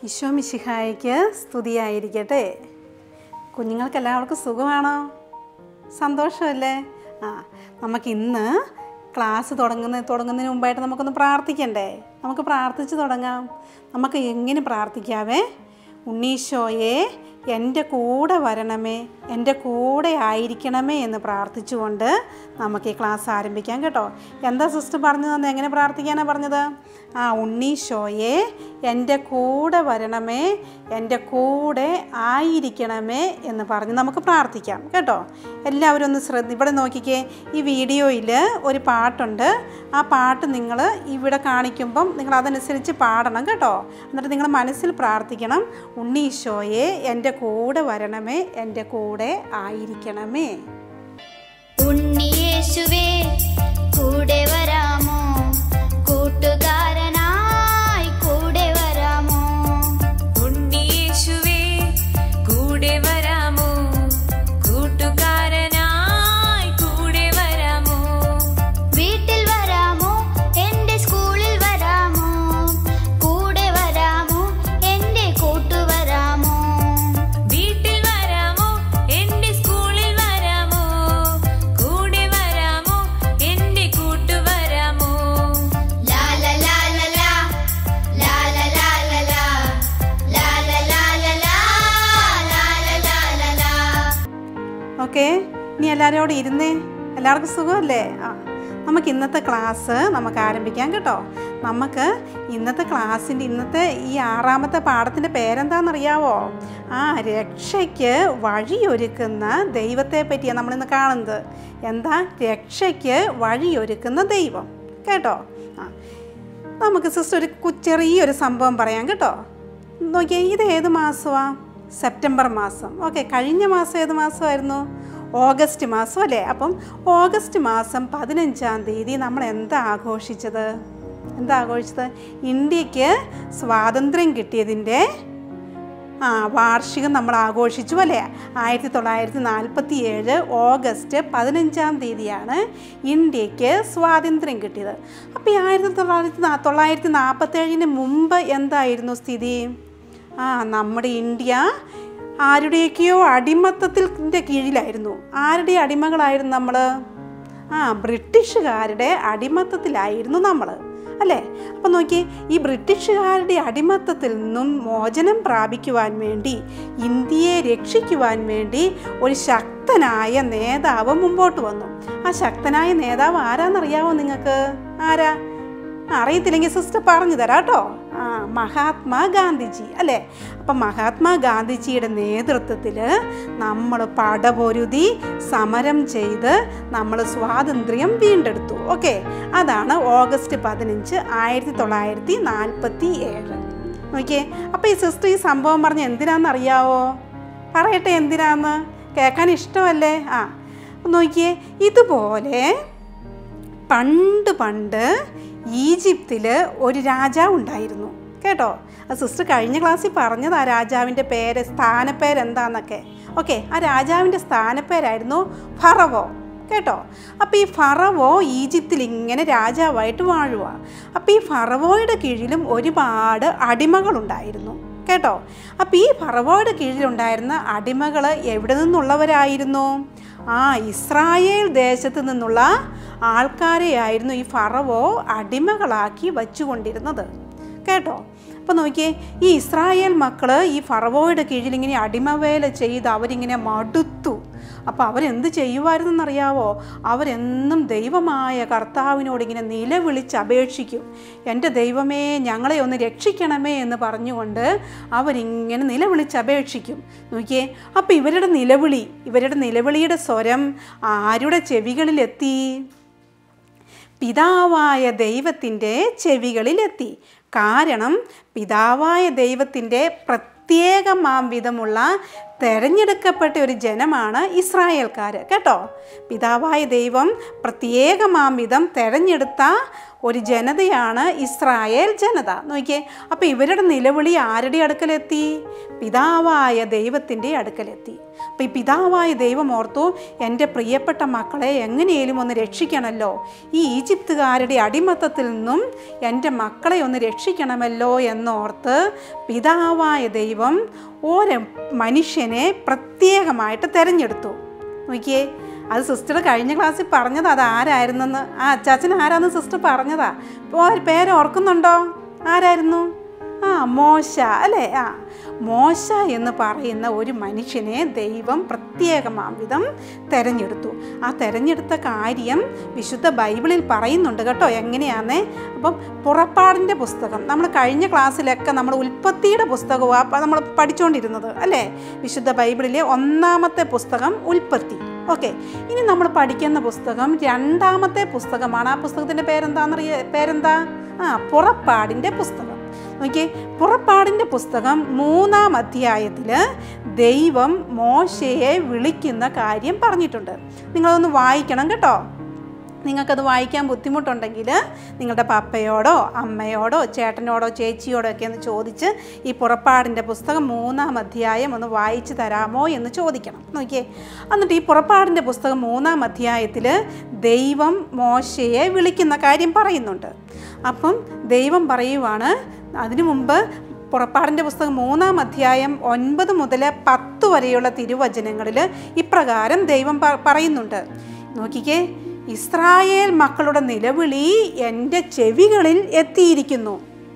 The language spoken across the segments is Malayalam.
ഈശോ മിശിഹായ്ക്ക് സ്തുതിയായിരിക്കട്ടെ കുഞ്ഞുങ്ങൾക്ക് എല്ലാവർക്കും സുഖമാണോ സന്തോഷമല്ലേ ആ നമുക്ക് ഇന്ന് ക്ലാസ് തുടങ്ങുന്ന തുടങ്ങുന്നതിന് മുമ്പായിട്ട് നമുക്കൊന്ന് പ്രാർത്ഥിക്കണ്ടേ നമുക്ക് പ്രാർത്ഥിച്ച് തുടങ്ങാം നമുക്ക് എങ്ങനെ പ്രാർത്ഥിക്കാവേ ഉണ്ണീശോയെ എൻ്റെ കൂടെ വരണമേ എൻ്റെ കൂടെ ആയിരിക്കണമേ എന്ന് പ്രാർത്ഥിച്ചുകൊണ്ട് നമുക്ക് ഈ ക്ലാസ് ആരംഭിക്കാം കേട്ടോ എന്താ സിസ്റ്റർ പറഞ്ഞു തന്നെ എങ്ങനെ പ്രാർത്ഥിക്കാനാണ് പറഞ്ഞത് ആ ഉണ്ണീശോയെ എൻ്റെ കൂടെ വരണമേ എൻ്റെ കൂടെ ആയിരിക്കണമേ എന്ന് പറഞ്ഞ് നമുക്ക് പ്രാർത്ഥിക്കാം കേട്ടോ എല്ലാവരും ഒന്ന് ശ്രദ്ധ ഇവിടെ നോക്കിക്കേ ഈ വീഡിയോയിൽ ഒരു പാട്ടുണ്ട് ആ പാട്ട് നിങ്ങൾ ഇവിടെ കാണിക്കുമ്പം നിങ്ങൾ അതനുസരിച്ച് പാടണം കേട്ടോ എന്നിട്ട് നിങ്ങൾ മനസ്സിൽ പ്രാർത്ഥിക്കണം ഉണ്ണീശോയെ എൻ്റെ കൂടെ വരണമേ എൻ്റെ കൂടെ ആയിരിക്കണമേ ഉണ്ണിയേശുവേ കൂടെ വരാമോ കൂട്ടുകാരനായി കൂടെ വരാമോ ഉണ്ണിയേശുവേ കൂടെ വരാമോ കൂട്ടുകാരനായി കൂടെ വരാമോ വീട്ടിൽ വരാമോ എന്റെ സ്കൂളിൽ വരാമോ കൂടെ വരാമോ എന്റെ കൂട്ടുവരാമോ വീട്ടിൽ വരാമോ എന്റെ സ്കൂളിൽ വരാമോ കൂടെ വരാമോ എന്റെ കൂട്ടു വരാമോ ലാല ലാല ലാ ലാല ലാല ലാ ലാല ലാല ലാ ലാല ലാല ലാ ഓക്കെ ഇനി എല്ലാവരും അവിടെ ഇരുന്നേ എല്ലാവർക്കും സുഖമല്ലേ ആ നമുക്ക് ഇന്നത്തെ ക്ലാസ് നമുക്ക് ആരംഭിക്കാം കേട്ടോ നമുക്ക് ഇന്നത്തെ ക്ലാസ്സിൻ്റെ ഇന്നത്തെ ഈ ആറാമത്തെ പാഠത്തിൻ്റെ പേരെന്താണെന്നറിയാവോ ആ രക്ഷയ്ക്ക് വഴിയൊരുക്കുന്ന ദൈവത്തെ പറ്റിയാണ് നമ്മളിന്ന് കാണുന്നത് എന്താ രക്ഷയ്ക്ക് വഴിയൊരുക്കുന്ന ദൈവം കേട്ടോ ആ നമുക്ക് സിസ്റ്റർ ഒരു കു- ചെറിയൊരു സംഭവം പറയാം കേട്ടോ നോക്കിയേ ഇത് ഏത് മാസമാണ് സെപ്റ്റംബർ മാസം ഓക്കെ കഴിഞ്ഞ മാസം ഏത് മാസമായിരുന്നു ഓഗസ്റ്റ് മാസം അല്ലേ അപ്പം ഓഗസ്റ്റ് മാസം പതിനഞ്ചാം തീയതി നമ്മൾ എന്താ ആഘോഷിച്ചത് എന്താ ആഘോഷിച്ചത് ഇന്ത്യക്ക് സ്വാതന്ത്ര്യം കിട്ടിയതിൻ്റെ ആ വാർഷികം നമ്മൾ ആഘോഷിച്ചു അല്ലേ ആയിരത്തി തൊള്ളായിരത്തി നാൽപ്പത്തി ഏഴ് ഓഗസ്റ്റ് പതിനഞ്ചാം തീയതിയാണ് ഇന്ത്യക്ക് സ്വാതന്ത്ര്യം കിട്ടിയത് അപ്പോൾ ഈ ആയിരത്തി തൊള്ളായിരത്തി നാ- തൊള്ളായിരത്തി നാൽപ്പത്തേഴിന് മുമ്പ് എന്തായിരുന്നു സ്ഥിതി ആ നമ്മുടെ ഇന്ത്യ ആരുടെയൊക്കെയോ അടിമത്തത്തിൻ്റെ കീഴിലായിരുന്നു ആരുടെ അടിമകളായിരുന്നു നമ്മൾ ആ ബ്രിട്ടീഷുകാരുടെ അടിമത്തത്തിലായിരുന്നു നമ്മൾ അല്ലേ അപ്പം നോക്കി ഈ ബ്രിട്ടീഷുകാരുടെ അടിമത്തത്തിൽ നിന്നും മോചനം പ്രാപിക്കുവാൻ വേണ്ടി ഇന്ത്യയെ രക്ഷിക്കുവാൻ വേണ്ടി ഒരു ശക്തനായ നേതാവ് മുമ്പോട്ട് വന്നു ആ ശക്തനായ നേതാവ് ആരാന്നറിയാവോ നിങ്ങൾക്ക് ആരാ ആ, അറിയത്തില്ലെങ്കിൽ സിസ്റ്റർ പറഞ്ഞു തരാം കേട്ടോ ആ മഹാത്മാ ഗാന്ധിജി അല്ലേ അപ്പം മഹാത്മാ ഗാന്ധിജിയുടെ നേതൃത്വത്തിൽ നമ്മൾ പടപൊരുതി സമരം ചെയ്ത് നമ്മൾ സ്വാതന്ത്ര്യം വീണ്ടെടുത്തു ഓക്കെ അതാണ് ഓഗസ്റ്റ് പതിനഞ്ച് ആയിരത്തി തൊള്ളായിരത്തി നാൽപ്പത്തി ഏഴ് നോക്കിയേ അപ്പോൾ ഈ സിസ്റ്റർ ഈ സംഭവം പറഞ്ഞ് എന്തിനാണെന്നറിയാവോ പറയട്ടെ എന്തിനാന്ന് കേൾക്കാൻ ഇഷ്ടമല്ലേ ആ നോക്കിയേ ഇതുപോലെ പണ്ട് പണ്ട് ഈജിപ്തിൽ ഒരു രാജാവ് ഉണ്ടായിരുന്നു കേട്ടോ ആ സിസ്റ്റർ കഴിഞ്ഞ ക്ലാസ്സിൽ പറഞ്ഞത് ആ രാജാവിൻ്റെ പേര് സ്ഥാനപ്പേര് എന്താന്നൊക്കെ ഓക്കെ ആ രാജാവിൻ്റെ സ്ഥാനപ്പേരായിരുന്നു ഫറവോ കേട്ടോ അപ്പോൾ ഈ ഫറവോ ഈജിപ്തിൽ ഇങ്ങനെ രാജാവായിട്ട് വാഴുക അപ്പോൾ ഈ ഫറവോയുടെ കീഴിലും ഒരുപാട് അടിമകളുണ്ടായിരുന്നു കേട്ടോ അപ്പോൾ ഈ ഫറവോയുടെ കീഴിലുണ്ടായിരുന്ന അടിമകൾ എവിടെ നിന്നുള്ളവരായിരുന്നു ആ ഇസ്രായേൽ ദേശത്ത് നിന്നുള്ള ആൾക്കാരെയായിരുന്നു ഈ ഫറവോ അടിമകളാക്കി വച്ചുകൊണ്ടിരുന്നത് കേട്ടോ അപ്പോൾ നോക്കിയേ ഈ ഇസ്രായേൽ മക്കൾ ഈ ഫറവോയുടെ കീഴിൽ ഇങ്ങനെ അടിമവേല ചെയ്ത് അവരിങ്ങനെ മടുത്തു അപ്പോൾ അവരെന്ത് ചെയ്യുമായിരുന്നെന്നറിയാവോ അവരെന്നും ദൈവമായ കർത്താവിനോട് ഇങ്ങനെ നിലവിളിച്ച് അപേക്ഷിക്കും എൻ്റെ ദൈവമേ ഞങ്ങളെ ഒന്ന് രക്ഷിക്കണമേ എന്ന് പറഞ്ഞുകൊണ്ട് അവരിങ്ങനെ നിലവിളിച്ച് അപേക്ഷിക്കും നോക്കിയേ അപ്പോൾ ഇവരുടെ നിലവിളി ഇവരുടെ നിലവിളിയുടെ സ്വരം ആരുടെ ചെവികളിലെത്തി പിതാവായ ദൈവത്തിൻ്റെ ചെവികളിലെത്തി കാരണം പിതാവായ ദൈവത്തിൻ്റെ പ്രത്യേകമാം വിധമുള്ള തെരഞ്ഞെടുക്കപ്പെട്ട ഒരു ജനമാണ് ഇസ്രായേൽക്കാർ കേട്ടോ പിതാവായ ദൈവം പ്രത്യേകമാം വിധം തെരഞ്ഞെടുത്ത ഒരു ജനതയാണ് ഇസ്രായേൽ ജനത നോക്കിയേ അപ്പോൾ ഇവരുടെ നിലവിളി ആരുടെ അടുക്കലെത്തി പിതാവായ ദൈവത്തിൻ്റെ അടുക്കലെത്തി അപ്പോൾ ഈ പിതാവായ ദൈവം ഓർത്തു എൻ്റെ പ്രിയപ്പെട്ട മക്കളെ എങ്ങനെയും ഒന്ന് രക്ഷിക്കണമല്ലോ ഈ ഈജിപ്തുകാരുടെ അടിമത്തത്തിൽ നിന്നും എൻ്റെ മക്കളെ ഒന്ന് രക്ഷിക്കണമല്ലോ എന്നോർത്ത് പിതാവായ ദൈവം ഒരു മനുഷ്യനെ പ്രത്യേകമായിട്ട് തിരഞ്ഞെടുത്തു നോക്കിയേ അത് സിസ്റ്റർ കഴിഞ്ഞ ക്ലാസ്സിൽ പറഞ്ഞത് അത് ആരായിരുന്നെന്ന് ആ അച്ചാച്ചൻ ആരാന്ന് സിസ്റ്റർ പറഞ്ഞതാ ഇപ്പോൾ പേര് ഓർക്കുന്നുണ്ടോ ആരായിരുന്നു ആ മോശ അല്ലേ ആ മോശ എന്ന് പറയുന്ന ഒരു മനുഷ്യനെ ദൈവം പ്രത്യേകമാം വിധം തെരഞ്ഞെടുത്തു ആ തെരഞ്ഞെടുത്ത കാര്യം വിശുദ്ധ ബൈബിളിൽ പറയുന്നുണ്ട് കേട്ടോ എങ്ങനെയാന്നേ അപ്പം പുറപ്പാടിൻ്റെ പുസ്തകം നമ്മൾ കഴിഞ്ഞ ക്ലാസ്സിലൊക്കെ നമ്മൾ ഉൽപ്പത്തിയുടെ പുസ്തകമാണ് നമ്മൾ പഠിച്ചുകൊണ്ടിരുന്നത് അല്ലേ വിശുദ്ധ ബൈബിളിലെ ഒന്നാമത്തെ പുസ്തകം ഉൽപ്പത്തി ഓക്കെ ഇനി നമ്മൾ പഠിക്കുന്ന പുസ്തകം രണ്ടാമത്തെ പുസ്തകമാണ് ആ പുസ്തകത്തിൻ്റെ പേരെന്താണെന്നറിയ പേരെന്താ ആ പുറപ്പാടിൻ്റെ പുസ്തകം നോക്കിയേ പുറപ്പാടിൻ്റെ പുസ്തകം മൂന്നാം അധ്യായത്തിൽ ദൈവം മോശയെ വിളിക്കുന്ന കാര്യം പറഞ്ഞിട്ടുണ്ട് നിങ്ങളതൊന്ന് വായിക്കണം കേട്ടോ നിങ്ങൾക്കത് വായിക്കാൻ ബുദ്ധിമുട്ടുണ്ടെങ്കിൽ നിങ്ങളുടെ പപ്പയോടോ അമ്മയോടോ ചേട്ടനോടോ ചേച്ചിയോടോ ഒക്കെ ഒന്ന് ചോദിച്ച് ഈ പുറപ്പാടിൻ്റെ പുസ്തകം മൂന്നാം അധ്യായം ഒന്ന് വായിച്ചു തരാമോ എന്ന് ചോദിക്കണം നോക്കിയേ എന്നിട്ട് ഈ പുറപ്പാടിൻ്റെ പുസ്തകം മൂന്നാം അധ്യായത്തിൽ ദൈവം മോശയെ വിളിക്കുന്ന കാര്യം പറയുന്നുണ്ട് അപ്പം ദൈവം പറയുവാണ് അതിനു മുമ്പ് പുറപ്പാടിൻ്റെ പുസ്തകം മൂന്നാം അധ്യായം ഒൻപത് മുതൽ പത്ത് വരെയുള്ള തിരുവചനങ്ങളിൽ ഇപ്രകാരം ദൈവം പ- പറയുന്നുണ്ട് നോക്കിക്കേ ഇസ്രായേൽ മക്കളുടെ നിലവിളി എൻ്റെ ചെവികളിൽ എത്തിയിരിക്കുന്നു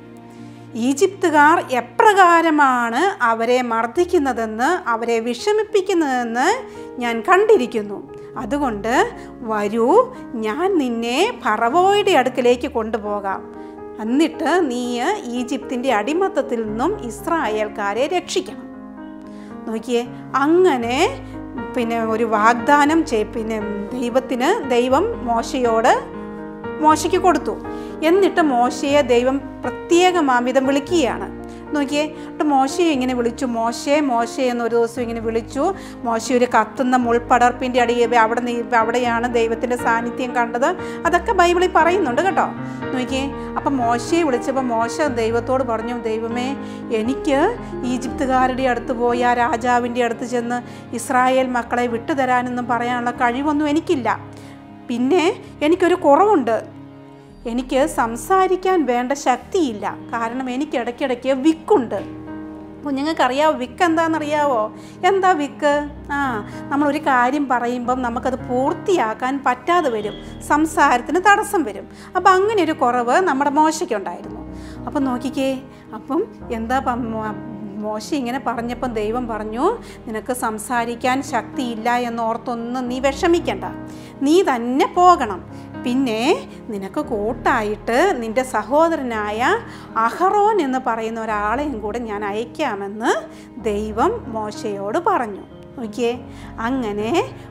ഈജിപ്തുകാർ എപ്രകാരമാണ് അവരെ മർദ്ദിക്കുന്നതെന്ന് അവരെ വിഷമിപ്പിക്കുന്നതെന്ന് ഞാൻ കണ്ടിരിക്കുന്നു അതുകൊണ്ട് വരൂ ഞാൻ നിന്നെ ഫറവോയുടെ അടുക്കലേക്ക് കൊണ്ടുപോകാം എന്നിട്ട് നീ ഈജിപ്തിൻ്റെ അടിമത്തത്തിൽ നിന്നും ഇസ്രായേൽക്കാരെ രക്ഷിക്കണം നോക്കിയേ അങ്ങനെ പിന്നെ ഒരു വാഗ്ദാനം ചെയ് പിന്നെ ദൈവത്തിന് ദൈവം മോശയോട് മോശയ്ക്ക് കൊടുത്തു എന്നിട്ട് മോശയെ ദൈവം പ്രത്യേകമാമിതം വിളിക്കുകയാണ് നോക്കിയേ എന്നിട്ട് മോശയെ ഇങ്ങനെ വിളിച്ചു മോശയെ മോശയെ എന്നൊരു ദിവസം ഇങ്ങനെ വിളിച്ചു മോശ ഒരു കത്തുന്ന മുൾപടർപ്പിൻ്റെ അടിയിൽ അവിടെ നീ അവിടെയാണ് ദൈവത്തിൻ്റെ സാന്നിധ്യം കണ്ടത് അതൊക്കെ ബൈബിളിൽ പറയുന്നുണ്ട് കേട്ടോ നോക്കിയേ അപ്പം മോശയെ വിളിച്ചപ്പോൾ മോശ ദൈവത്തോട് പറഞ്ഞു ദൈവമേ എനിക്ക് ഈജിപ്തുകാരുടെ അടുത്ത് പോയി ആ രാജാവിൻ്റെ അടുത്ത് ചെന്ന് ഇസ്രായേൽ മക്കളെ വിട്ടുതരാനൊന്നും പറയാനുള്ള കഴിവൊന്നും എനിക്കില്ല പിന്നെ എനിക്കൊരു കുറവുണ്ട് എനിക്ക് സംസാരിക്കാൻ വേണ്ട ശക്തിയില്ല കാരണം എനിക്ക് ഇടയ്ക്കിടയ്ക്ക് വിക്കുണ്ട് കുഞ്ഞുങ്ങൾക്കറിയാവോ വിക്ക് എന്താണെന്നറിയാവോ എന്താ വിക്ക് ആ നമ്മളൊരു കാര്യം പറയുമ്പം നമുക്കത് പൂർത്തിയാക്കാൻ പറ്റാതെ വരും സംസാരത്തിന് തടസ്സം വരും അപ്പം അങ്ങനെ ഒരു കുറവ് നമ്മുടെ മോശയ്ക്കുണ്ടായിരുന്നു അപ്പം നോക്കിക്കേ അപ്പം എന്താ പ- മോ- മോശ ഇങ്ങനെ പറഞ്ഞപ്പം ദൈവം പറഞ്ഞു നിനക്ക് സംസാരിക്കാൻ ശക്തിയില്ല എന്നോർത്തൊന്നും നീ വിഷമിക്കണ്ട നീ തന്നെ പോകണം പിന്നെ നിനക്ക് കൂട്ടായിട്ട് നിൻ്റെ സഹോദരനായ അഹറോൻ എന്ന് പറയുന്ന ഒരാളെയും കൂടെ ഞാൻ അയക്കാമെന്ന് ദൈവം മോശയോട് പറഞ്ഞു നോക്കിയേ അങ്ങനെ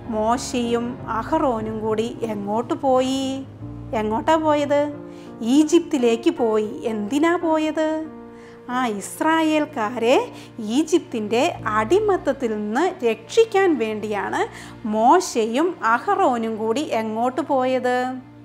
മോശയും അഹറോനും കൂടി എങ്ങോട്ട് പോയി എങ്ങോട്ടാ പോയത് ഈജിപ്തിലേക്ക് പോയി എന്തിനാ പോയത് ആ ഇസ്രായേൽക്കാരെ ഈജിപ്തിൻ്റെ അടിമത്തത്തിൽ നിന്ന് രക്ഷിക്കാൻ വേണ്ടിയാണ് മോശയും അഹറോനും കൂടി എങ്ങോട്ട് പോയത്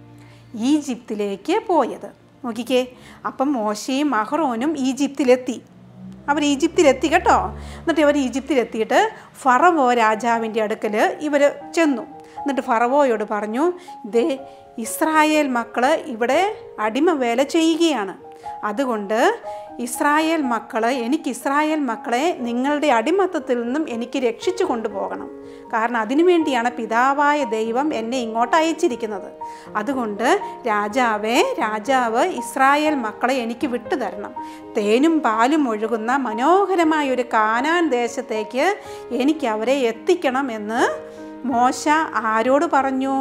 ഈജിപ്തിലേക്ക് പോയത് നോക്കിക്കേ അപ്പം മോശയും അഹറോനും ഈജിപ്തിലെത്തി അവർ ഈജിപ്തിലെത്തി കേട്ടോ എന്നിട്ട് ഇവർ ഈജിപ്തിലെത്തിയിട്ട് ഫറവോ രാജാവിൻ്റെ അടുക്കൽ ഇവർ ചെന്നു എന്നിട്ട് ഫറവോയോട് പറഞ്ഞു ഇതേ ഇസ്രായേൽ മക്കൾ ഇവിടെ അടിമ വേല ചെയ്യുകയാണ് അതുകൊണ്ട് ഇസ്രായേൽ മക്കൾ എനിക്ക് ഇസ്രായേൽ മക്കളെ നിങ്ങളുടെ അടിമത്തത്തിൽ നിന്നും എനിക്ക് രക്ഷിച്ചു കൊണ്ടുപോകണം കാരണം അതിനു വേണ്ടിയാണ് പിതാവായ ദൈവം എന്നെ ഇങ്ങോട്ട് അയച്ചിരിക്കുന്നത് അതുകൊണ്ട് രാജാവേ രാജാവ് ഇസ്രായേൽ മക്കളെ എനിക്ക് വിട്ടുതരണം തേനും പാലും ഒഴുകുന്ന മനോഹരമായ ഒരു കാനാൻ ദേശത്തേക്ക് എനിക്ക് അവരെ എത്തിക്കണം എന്ന് മോശ ആരോട് പറഞ്ഞു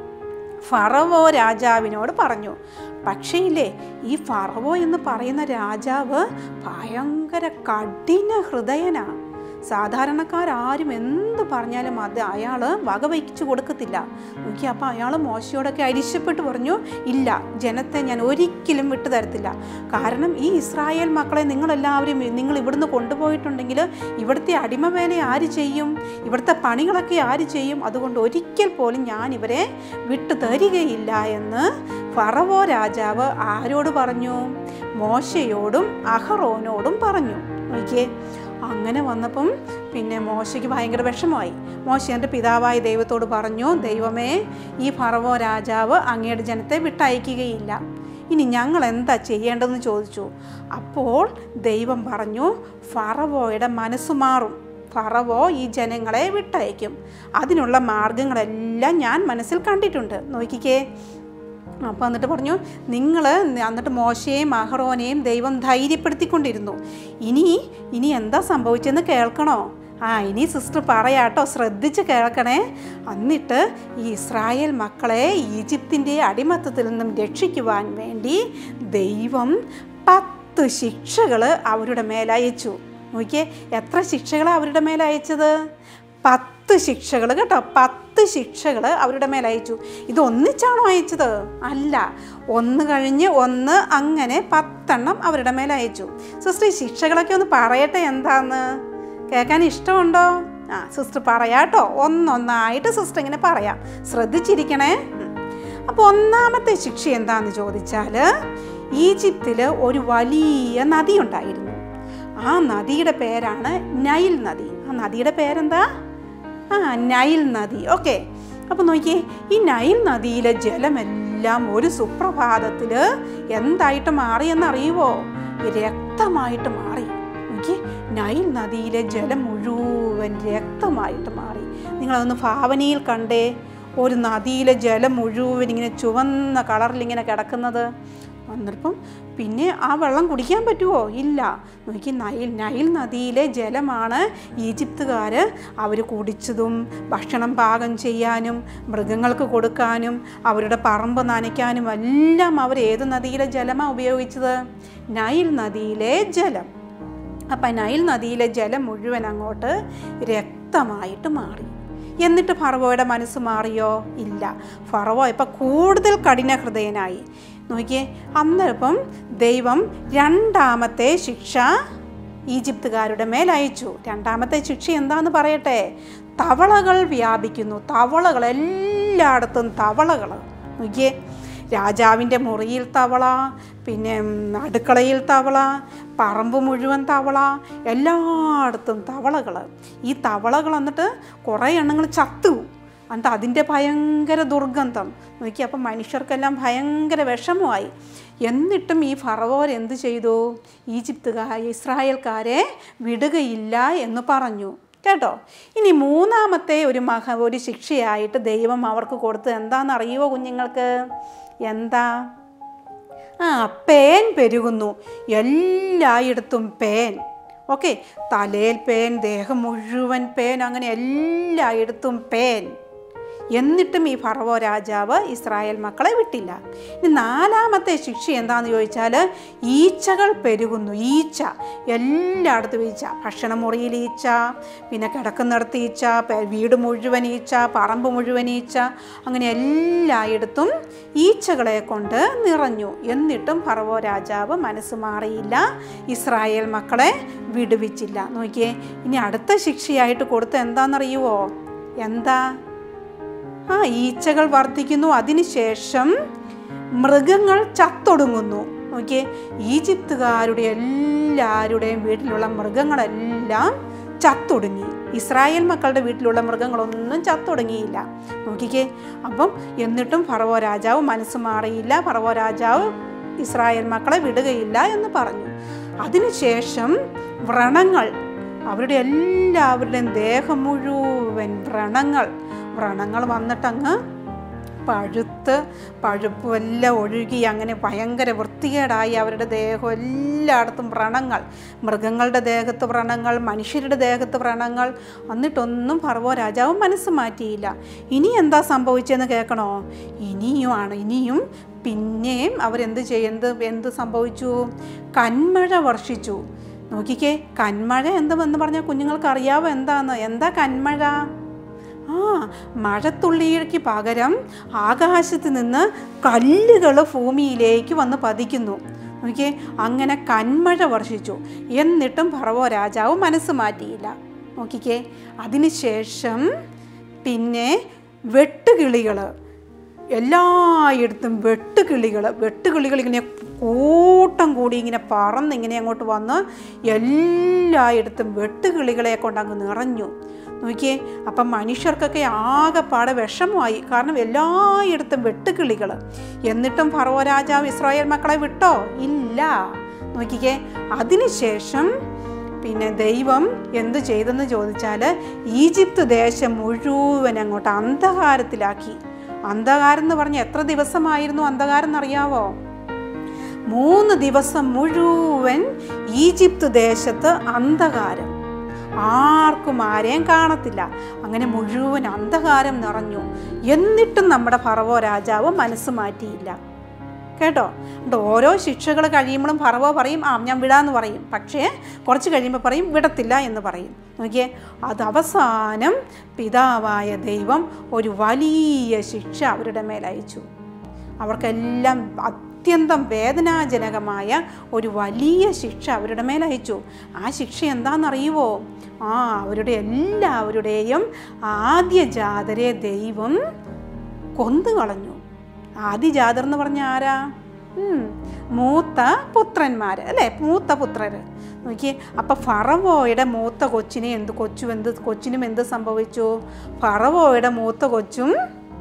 ഫറവോ രാജാവിനോട് പറഞ്ഞു പക്ഷേ ഇല്ലേ ഈ ഫറവോ എന്ന് പറയുന്ന രാജാവ് ഭയങ്കര കഠിന ഹൃദയനാണ് സാധാരണക്കാരും എന്ത് പറഞ്ഞാലും അത് അയാൾ വകവയ്ച്ചു കൊടുക്കത്തില്ല നോക്കി അപ്പോൾ അയാൾ മോശയോടൊക്കെ അരിശപ്പെട്ട് പറഞ്ഞു ഇല്ല ജനത്തെ ഞാൻ ഒരിക്കലും വിട്ടു തരത്തില്ല കാരണം ഈ ഇസ്രായേൽ മക്കളെ നിങ്ങളെല്ലാവരും നിങ്ങൾ ഇവിടുന്ന് കൊണ്ടുപോയിട്ടുണ്ടെങ്കിൽ ഇവിടുത്തെ അടിമവേല ആര് ചെയ്യും ഇവിടുത്തെ പണികളൊക്കെ ആര് ചെയ്യും അതുകൊണ്ട് ഒരിക്കൽ പോലും ഞാൻ ഇവരെ വിട്ടു തരികയില്ല എന്ന് ഫറവോ രാജാവ് ആരോട് പറഞ്ഞു മോശയോടും അഹറോനോടും പറഞ്ഞു നോക്കിയേ അങ്ങനെ വന്നപ്പം പിന്നെ മോശയ്ക്ക് ഭയങ്കര വിഷമമായി മോശ എൻ്റെ പിതാവായ ദൈവത്തോട് പറഞ്ഞു ദൈവമേ ഈ ഫറവോ രാജാവ് അങ്ങയുടെ ജനത്തെ വിട്ടയക്കുകയില്ല ഇനി ഞങ്ങൾ എന്താ ചെയ്യേണ്ടതെന്ന് ചോദിച്ചു അപ്പോൾ ദൈവം പറഞ്ഞു ഫറവോയുടെ മനസ്സ് മാറും ഫറവോ ഈ ജനങ്ങളെ വിട്ടയക്കും അതിനുള്ള മാർഗങ്ങളെല്ലാം ഞാൻ മനസ്സിൽ കണ്ടിട്ടുണ്ട് നോക്കിക്കേ അപ്പോൾ എന്നിട്ട് പറഞ്ഞു നിങ്ങൾ എന്നിട്ട് മോശയെയും അഹറോനെയും ദൈവം ധൈര്യപ്പെടുത്തിക്കൊണ്ടിരുന്നു ഇനി ഇനി എന്താ സംഭവിച്ചെന്ന് കേൾക്കണോ ആ ഇനി സിസ്റ്റർ പറയാട്ടോ ശ്രദ്ധിച്ച് കേൾക്കണേ എന്നിട്ട് ഈ ഇസ്രായേൽ മക്കളെ ഈജിപ്തിൻ്റെ അടിമത്തത്തിൽ നിന്നും രക്ഷിക്കുവാൻ വേണ്ടി ദൈവം പത്ത് ശിക്ഷകൾ അവരുടെ മേലയച്ചു നോക്കിയേ എത്ര ശിക്ഷകളാണ് അവരുടെ മേലയച്ചത് പത്ത് ശിക്ഷകൾ കേട്ടോ പത്ത് ശിക്ഷകൾ അവരുടെ മേൽ അയച്ചു ഇത് ഒന്നിച്ചാണോ അയച്ചത് അല്ല ഒന്ന് കഴിഞ്ഞ് ഒന്ന് അങ്ങനെ പത്തെണ്ണം അവരുടെ മേൽ അയച്ചു സിസ്റ്റർ ഈ ശിക്ഷകളൊക്കെ ഒന്ന് പറയട്ടെ എന്താന്ന് കേൾക്കാൻ ഇഷ്ടമുണ്ടോ ആ സിസ്റ്റർ പറയാട്ടോ ഒന്നൊന്നായിട്ട് സിസ്റ്റർ ഇങ്ങനെ പറയാം ശ്രദ്ധിച്ചിരിക്കണേ ഉം. അപ്പോൾ ഒന്നാമത്തെ ശിക്ഷ എന്താന്ന് ചോദിച്ചാൽ ഈജിപ്തിൽ ഒരു വലിയ നദി ഉണ്ടായിരുന്നു ആ നദിയുടെ പേരാണ് നൈൽ നദി ആ നദിയുടെ പേരെന്താ ആ നൈൽ നദി ഓക്കെ അപ്പോൾ നോക്കിയേ ഈ നൈൽ നദിയിലെ ജലമെല്ലാം ഒരു സുപ്രഭാതത്തിൽ എന്തായിട്ട് മാറിയെന്നറിയുവോ രക്തമായിട്ട് മാറി നോക്കി നൈൽ നദിയിലെ ജലം മുഴുവൻ രക്തമായിട്ട് മാറി നിങ്ങളതൊന്ന് ഭാവനയിൽ കണ്ടേ ഒരു നദിയിലെ ജലം മുഴുവൻ ഇങ്ങനെ ചുവന്ന കളറിൽ ഇങ്ങനെ കിടക്കുന്നത് വന്നപ്പം പിന്നെ ആ വെള്ളം കുടിക്കാൻ പറ്റുമോ ഇല്ല നോക്കി നൈൽ നൈൽ നദിയിലെ ജലമാണ് ഈജിപ്തുകാർ അവർ കുടിച്ചതും ഭക്ഷണം പാകം ചെയ്യാനും മൃഗങ്ങൾക്ക് കൊടുക്കാനും അവരുടെ പറമ്പ് നനയ്ക്കാനും എല്ലാം അവർ ഏത് നദിയിലെ ജലമാണ് ഉപയോഗിച്ചത് നൈൽ നദിയിലെ ജലം അപ്പം നൈൽ നദിയിലെ ജലം മുഴുവൻ അങ്ങോട്ട് രക്തമായിട്ട് മാറി എന്നിട്ട് ഫറവോയുടെ മനസ്സ് മാറിയോ ഇല്ല ഫറവോ ഇപ്പം കൂടുതൽ കഠിന ഹൃദയനായി നോക്കിയേ അന്നേരം ദൈവം രണ്ടാമത്തെ ശിക്ഷ ഈജിപ്തുകാരുടെ മേൽ അയച്ചു രണ്ടാമത്തെ ശിക്ഷ എന്താന്ന് പറയട്ടെ തവളകൾ വ്യാപിക്കുന്നു തവളകൾ എല്ലായിടത്തും തവളകൾ നോക്കിയേ രാജാവിൻ്റെ മുറിയിൽ തവള പിന്നെ ഉം, അടുക്കളയിൽ തവള പറമ്പ് മുഴുവൻ തവള എല്ലായിടത്തും തവളകൾ ഈ തവളകൾ എന്നിട്ട് കുറേ എണ്ണങ്ങൾ ചത്തു എന്നിട്ട് അതിൻ്റെ ഭയങ്കര ദുർഗന്ധം നോക്കി അപ്പം മനുഷ്യർക്കെല്ലാം ഭയങ്കര വിഷമമായി എന്നിട്ടും ഈ ഫറവോർ എന്ത് ചെയ്തു ഈജിപ്തുകാർ ഇസ്രായേൽക്കാരെ വിടുകയില്ല എന്ന് പറഞ്ഞു കേട്ടോ ഇനി മൂന്നാമത്തെ ഒരു മഹ ഒരു ശിക്ഷയായിട്ട് ദൈവം അവർക്ക് കൊടുത്തത് എന്താണെന്നറിയുമോ കുഞ്ഞുങ്ങൾക്ക് എന്താ ആ പേൻ പെരുകുന്നു എല്ലായിടത്തും പേൻ ഓക്കെ തലയിൽ പേൻ ദേഹം മുഴുവൻ പേൻ അങ്ങനെ എല്ലായിടത്തും പേൻ എന്നിട്ടും ഈ ഫറവോ രാജാവ് ഇസ്രായേൽ മക്കളെ വിട്ടില്ല ഇനി നാലാമത്തെ ശിക്ഷ എന്താണെന്ന് ചോദിച്ചാൽ ഈച്ചകൾ പെരുകുന്നു ഈച്ച എല്ലായിടത്തും ഈച്ച ഭക്ഷണമുറിയിൽ ഈച്ച പിന്നെ കിടക്കുന്നിടത്ത് ഈച്ച പെ- വീട് മുഴുവൻ ഈച്ച പറമ്പ് മുഴുവൻ ഈച്ച അങ്ങനെ എല്ലായിടത്തും ഈച്ചകളെ കൊണ്ട് നിറഞ്ഞു എന്നിട്ടും ഫറവോ രാജാവ് മനസ്സ് മാറിയില്ല ഇസ്രായേൽ മക്കളെ വിടുവിച്ചില്ല നോക്കിയേ ഇനി അടുത്ത ശിക്ഷയായിട്ട് കൊടുത്ത എന്താണെന്നറിയുവോ എന്താ ആ ഈച്ചകൾ വർദ്ധിക്കുന്നു അതിനുശേഷം മൃഗങ്ങൾ ചത്തൊടുങ്ങുന്നു നോക്കിയേ ഈജിപ്തുകാരുടെ എല്ലാവരുടെയും വീട്ടിലുള്ള മൃഗങ്ങളെല്ലാം ചത്തൊടുങ്ങി ഇസ്രായേൽ മക്കളുടെ വീട്ടിലുള്ള മൃഗങ്ങളൊന്നും ചത്തൊടുങ്ങിയില്ല നോക്കിക്കേ അപ്പം എന്നിട്ടും ഫറവോ രാജാവ് മനസ്സ് മാറിയില്ല ഫറവോ രാജാവ് ഇസ്രായേൽ മക്കളെ വിടുകയില്ല എന്ന് പറഞ്ഞു അതിനുശേഷം വ്രണങ്ങൾ അവരുടെ എല്ലാവരുടെയും ദേഹം മുഴുവൻ വ്രണങ്ങൾ വ്രണങ്ങൾ വന്നിട്ടങ്ങ് പഴുത്ത് പഴുപ്പും എല്ലാം ഒഴുകി അങ്ങനെ ഭയങ്കര വൃത്തികേടായി അവരുടെ ദേഹം എല്ലായിടത്തും വ്രണങ്ങൾ മൃഗങ്ങളുടെ ദേഹത്ത് വ്രണങ്ങൾ മനുഷ്യരുടെ ദേഹത്ത് വ്രണങ്ങൾ എന്നിട്ടൊന്നും ഫർവോ രാജാവ് മനസ്സ് മാറ്റിയില്ല ഇനി എന്താ സംഭവിച്ചതെന്ന് കേൾക്കണോ ഇനിയുമാണ് ഇനിയും പിന്നെയും അവരെന്ത് ചെയ്യുന്നത് എന്ത് സംഭവിച്ചു കന്മഴ വർഷിച്ചു നോക്കിക്കേ കന്മഴ എന്തെന്ന് പറഞ്ഞാൽ കുഞ്ഞുങ്ങൾക്ക് അറിയാവോ എന്താന്ന് എന്താ കന്മഴ ആ മഴത്തുള്ളിക്ക് പകരം ആകാശത്ത് നിന്ന് കല്ലുകൾ ഭൂമിയിലേക്ക് വന്ന് പതിക്കുന്നു നോക്കിയേ അങ്ങനെ കന്മഴ വർഷിച്ചു എന്നിട്ടും ഭർവോ രാജാവ് മനസ്സ് മാറ്റിയില്ല നോക്കിക്കേ അതിനുശേഷം പിന്നെ വെട്ടുകിളികൾ എല്ലായിടത്തും വെട്ടുകിളികൾ വെട്ടുകിളികൾ ഇങ്ങനെ കൂട്ടം കൂടി ഇങ്ങനെ പറന്ന് ഇങ്ങനെ അങ്ങോട്ട് വന്ന് എല്ലായിടത്തും വെട്ടുകിളികളെ കൊണ്ട് അങ്ങ് നിറഞ്ഞു നോക്കിയേ അപ്പം മനുഷ്യർക്കൊക്കെ ആകെപ്പാടെ വിഷമമായി കാരണം എല്ലായിടത്തും വെട്ടുകിളികൾ എന്നിട്ടും ഫറവോ രാജാവ് ഇസ്രായേൽ മക്കളെ വിട്ടോ ഇല്ല നോക്കിക്കേ അതിനുശേഷം പിന്നെ ദൈവം എന്ത് ചെയ്തെന്ന് ചോദിച്ചാൽ ഈജിപ്ത് ദേശം മുഴുവൻ അങ്ങോട്ട് അന്ധകാരത്തിലാക്കി അന്ധകാരം എന്ന് പറഞ്ഞാൽ എത്ര ദിവസമായിരുന്നു അന്ധകാരം എന്നറിയാവോ മൂന്ന് ദിവസം മുഴുവൻ ഈജിപ്ത് ദേശത്ത് അന്ധകാരം ആർക്കും ആരെയും കാണത്തില്ല അങ്ങനെ മുഴുവൻ അന്ധകാരം നിറഞ്ഞു എന്നിട്ടും നമ്മുടെ ഫറവോ രാജാവ് മനസ്സ് മാറ്റിയില്ല കേട്ടോ എന്നിട്ട് ഓരോ ശിക്ഷകൾ കഴിയുമ്പോഴും ഫറവോ പറയും ആ ഞാൻ വിടാന്ന് പറയും പക്ഷേ കുറച്ച് കഴിയുമ്പോൾ പറയും വിടത്തില്ല എന്ന് പറയും നോക്കിയേ അത് അവസാനം പിതാവായ ദൈവം ഒരു വലിയ ശിക്ഷ അവരുടെ മേൽ അയച്ചു അവർക്കെല്ലാം അത്യന്തം വേദനാജനകമായ ഒരു വലിയ ശിക്ഷ അവരുടെ മേൽ അയച്ചു ആ ശിക്ഷ എന്താണെന്നറിയുവോ ആ അവരുടെ എല്ലാവരുടെയും ആദ്യ ജാതരെ ദൈവം കൊന്നു കളഞ്ഞു ആദിജാതർ എന്ന് പറഞ്ഞ ആരാ ഉം, മൂത്ത പുത്രന്മാർ അല്ലേ മൂത്ത പുത്രർ നോക്കിയേ അപ്പം ഫറവോയുടെ മൂത്ത കൊച്ചിനെ എന്ത് കൊച്ചു എന്ത് കൊച്ചിനും എന്ത് സംഭവിച്ചു ഫറവോയുടെ മൂത്ത കൊച്ചും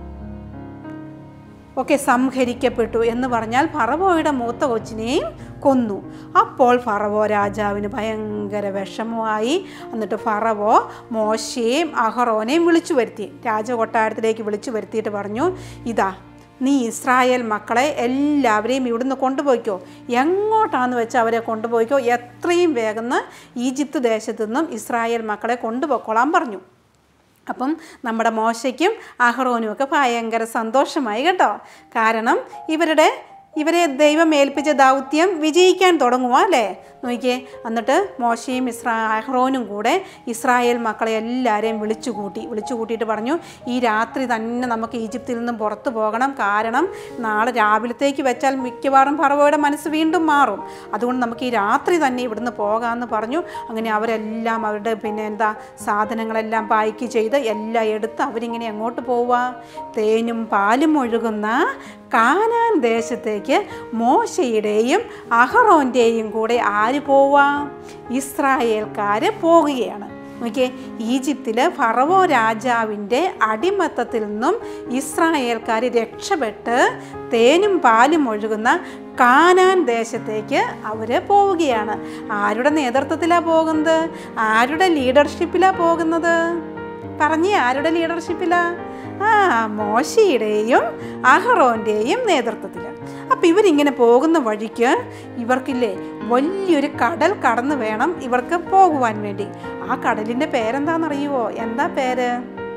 ഒക്കെ സംഹരിക്കപ്പെട്ടു എന്ന് പറഞ്ഞാൽ ഫറവോയുടെ മൂത്ത കൊച്ചിനെയും കൊന്നു അപ്പോൾ ഫറവോ രാജാവിന് ഭയങ്കര വിഷമമായി എന്നിട്ട് ഫറവോ മോശയെയും അഹറോനെയും വിളിച്ചു വരുത്തി രാജകൊട്ടാരത്തിലേക്ക് വിളിച്ചു വരുത്തിയിട്ട് പറഞ്ഞു ഇതാ നീ ഇസ്രായേൽ മക്കളെ എല്ലാവരെയും ഇവിടുന്ന് കൊണ്ടുപോയിക്കോ എങ്ങോട്ടാന്ന് വെച്ചാൽ അവരെ കൊണ്ടുപോയിക്കോ എത്രയും വേഗം ഈജിപ്ത് ദേശത്തു നിന്നും ഇസ്രായേൽ മക്കളെ കൊണ്ടുപോയിക്കോളാൻ പറഞ്ഞു അപ്പം നമ്മുടെ മോശയ്ക്കും അഹ്റോനും ഒക്കെ ഭയങ്കര സന്തോഷമായി കേട്ടോ കാരണം ഇവരുടെ ഇവരെ ദൈവം ഏൽപ്പിച്ച ദൗത്യം വിജയിക്കാൻ തുടങ്ങുക അല്ലേ നോക്കിയേ എന്നിട്ട് മോശയും ഇസ്രാ അഹ്റോനും കൂടെ ഇസ്രായേൽ മക്കളെ എല്ലാവരെയും വിളിച്ചു കൂട്ടി വിളിച്ചു കൂട്ടിയിട്ട് പറഞ്ഞു ഈ രാത്രി തന്നെ നമുക്ക് ഈജിപ്തിൽ നിന്നും പുറത്തു പോകണം കാരണം നാളെ രാവിലത്തേക്ക് വെച്ചാൽ മിക്കവാറും ഫറവോയുടെ മനസ്സ് വീണ്ടും മാറും അതുകൊണ്ട് നമുക്ക് ഈ രാത്രി തന്നെ ഇവിടുന്ന് പോകാമെന്ന് പറഞ്ഞു അങ്ങനെ അവരെല്ലാം അവരുടെ പിന്നെ എന്താ സാധനങ്ങളെല്ലാം പായ്ക്ക് ചെയ്ത് എല്ലാം എടുത്ത് അവരിങ്ങനെ എങ്ങോട്ട് പോവുക തേനും പാലും ഒഴുകുന്ന കാനാൻ ദേശത്തേക്ക് മോശയുടെയും അഹറോൻ്റെയും കൂടെ ആര് പോവാം ഇസ്രായേൽക്കാർ പോവുകയാണ് നോക്കിയേ ഈജിപ്തിൽ ഫറവോ രാജാവിൻ്റെ അടിമത്തത്തിൽ നിന്നും ഇസ്രായേൽക്കാർ രക്ഷപ്പെട്ട് തേനും പാലും ഒഴുകുന്ന കാനാൻ ദേശത്തേക്ക് അവർ പോവുകയാണ് ആരുടെ നേതൃത്വത്തിലാണ് പോകുന്നത് ആരുടെ ലീഡർഷിപ്പിലാണ് പോകുന്നത് പറഞ്ഞേ ആരുടെ ലീഡർഷിപ്പിലാ ആ മോശയുടെയും അഹറോൻ്റെയും നേതൃത്വത്തിൽ അപ്പം ഇവരിങ്ങനെ പോകുന്ന വഴിക്ക് ഇവർക്കില്ലേ വലിയൊരു കടൽ കടന്ന് വേണം ഇവർക്ക് പോകുവാൻ വേണ്ടി ആ കടലിൻ്റെ പേരെന്താണെന്നറിയുവോ എന്താ പേര്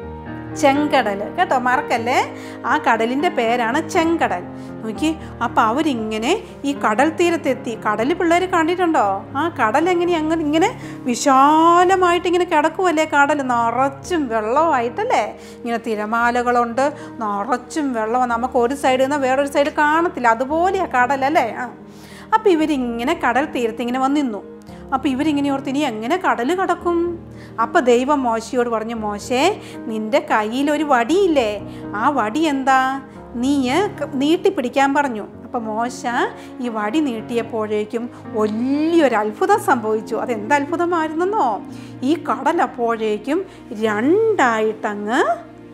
ചെങ്കടൽ കേട്ടോ മറക്കല്ലേ ആ കടലിൻ്റെ പേരാണ് ചെങ്കടൽ നോക്കി അപ്പോൾ അവരിങ്ങനെ ഈ കടൽ തീരത്തെത്തി കടൽ പിള്ളേർ കണ്ടിട്ടുണ്ടോ ആ കടൽ എങ്ങനെ അങ്ങനെ ഇങ്ങനെ വിശാലമായിട്ട് ഇങ്ങനെ കിടക്കുമല്ലേ കടൽ നിറച്ചും വെള്ളമായിട്ടല്ലേ ഇങ്ങനെ തിരമാലകളുണ്ട് നിറച്ചും വെള്ളം നമുക്ക് ഒരു സൈഡിൽ നിന്ന് വേറൊരു സൈഡ് കാണത്തില്ല അതുപോലെയാണ് കടലല്ലേ ആ അപ്പോൾ ഇവരിങ്ങനെ കടൽ തീരത്ത് ഇങ്ങനെ വന്ന് നിന്നു അപ്പോൾ ഇവരിങ്ങനെ ഓർത്ത് ഇനി എങ്ങനെ കടൽ കടക്കും അപ്പോൾ ദൈവം മോശയോട് പറഞ്ഞു മോശേ നിൻ്റെ കയ്യിൽ ഒരു വടിയില്ലേ ആ വടി എന്താ നീ നീട്ടിപ്പിടിക്കാൻ പറഞ്ഞു അപ്പം മോശ ഈ വടി നീട്ടിയപ്പോഴേക്കും വലിയൊരു അത്ഭുതം സംഭവിച്ചു അതെന്ത് അത്ഭുതമായിരുന്നെന്നോ ഈ കടൽ അപ്പോഴേക്കും രണ്ടായിട്ടങ്ങ്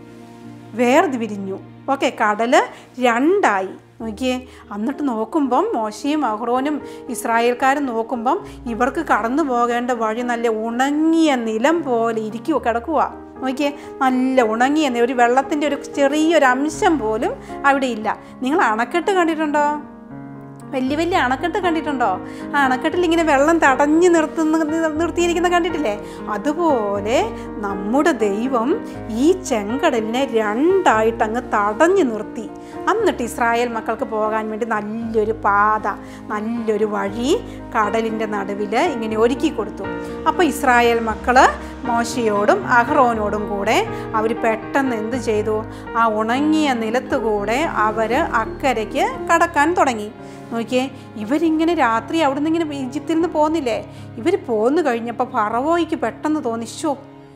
വേർതിരിഞ്ഞു ഓക്കെ കടൽ രണ്ടായി നോക്കിയേ എന്നിട്ട് നോക്കുമ്പം മോശയും അഹ്റോനും ഇസ്രായേൽക്കാരും നോക്കുമ്പം ഇവർക്ക് കടന്നു പോകേണ്ട വഴി നല്ല ഉണങ്ങിയ നിലം പോലെ ഇരിക്കുവോ കിടക്കുക നോക്കിയേ നല്ല ഉണങ്ങിയ നി- ഒരു വെള്ളത്തിൻ്റെ ഒരു ചെറിയൊരു അംശം പോലും അവിടെ ഇല്ല നിങ്ങൾ അണക്കെട്ട് കണ്ടിട്ടുണ്ടോ വലിയ വലിയ അണക്കെട്ട് കണ്ടിട്ടുണ്ടോ ആ അണക്കെട്ടിൽ ഇങ്ങനെ വെള്ളം തടഞ്ഞു നിർത്തുന്ന നിർത്തിയിരിക്കുന്ന കണ്ടിട്ടില്ലേ അതുപോലെ നമ്മുടെ ദൈവം ഈ ചെങ്കടലിനെ രണ്ടായിട്ട് അങ്ങ് തടഞ്ഞു നിർത്തി എന്നിട്ട് ഇസ്രായേൽ മക്കൾക്ക് പോകാൻ വേണ്ടി നല്ലൊരു പാത നല്ലൊരു വഴി കടലിൻ്റെ നടുവിൽ ഇങ്ങനെ ഒരുക്കി കൊടുത്തു അപ്പോൾ ഇസ്രായേൽ മക്കൾ മോശയോടും അഹ്റോനോടും കൂടെ അവർ പെട്ടെന്ന് എന്ത് ചെയ്തു ആ ഉണങ്ങിയ നിലത്തുകൂടെ അവർ അക്കരയ്ക്ക് കടക്കാൻ തുടങ്ങി നോക്കിയേ ഇവരിങ്ങനെ രാത്രി അവിടെ നിന്ന് ഇങ്ങനെ ഈജിപ്തിൽ നിന്ന് പോകുന്നില്ലേ ഇവർ പോന്നു കഴിഞ്ഞപ്പോൾ ഫറവോയ്ക്ക് പെട്ടെന്ന് തോന്നി ശോ